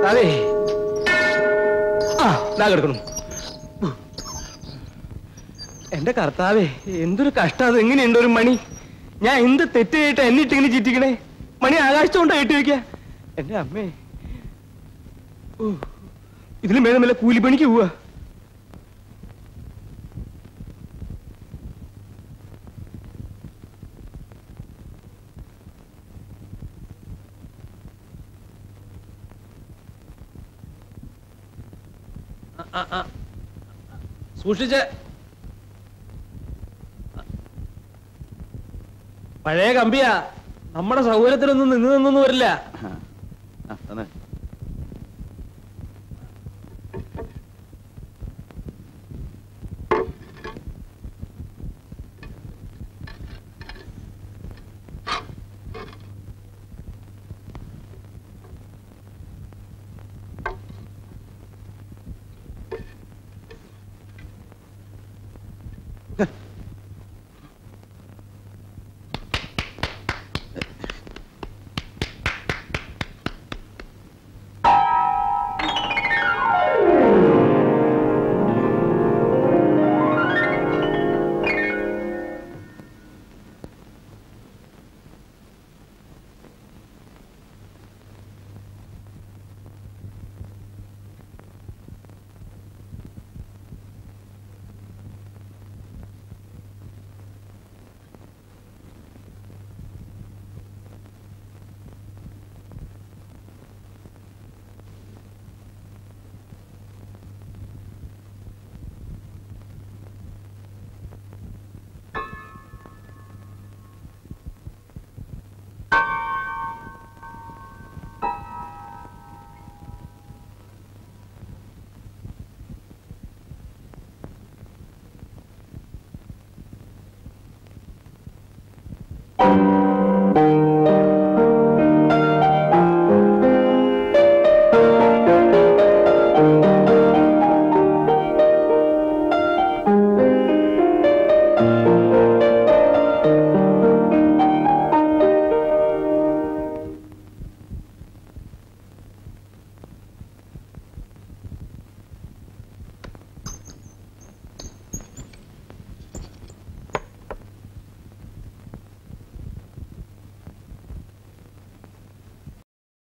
കർത്താവേ ആ ഇതാ കിടക്കണം എന്റെ കർത്താവേ എന്തൊരു കഷ്ടം അത് എങ്ങനെയുണ്ട് ഒരു മണി ഞാൻ എന്ത് തെറ്റ് ചെയ്തിട്ട് എന്നിട്ട് ഇങ്ങനെ ചിറ്റിക്കണേ മണി ആകാശത്തോണ്ടാ കെട്ടി വെക്ക എന്റെ അമ്മേ ഓ, ഇതിലും ഭേദം വല്ല കൂലിപ്പണിക്ക് പോവാ സൂക്ഷിച്ച് പഴയ കമ്പിയാ നമ്മുടെ സൗകര്യത്തിനൊന്നും നിന്ന് നിന്നൊന്നും വരില്ല ആ, തന്നെ.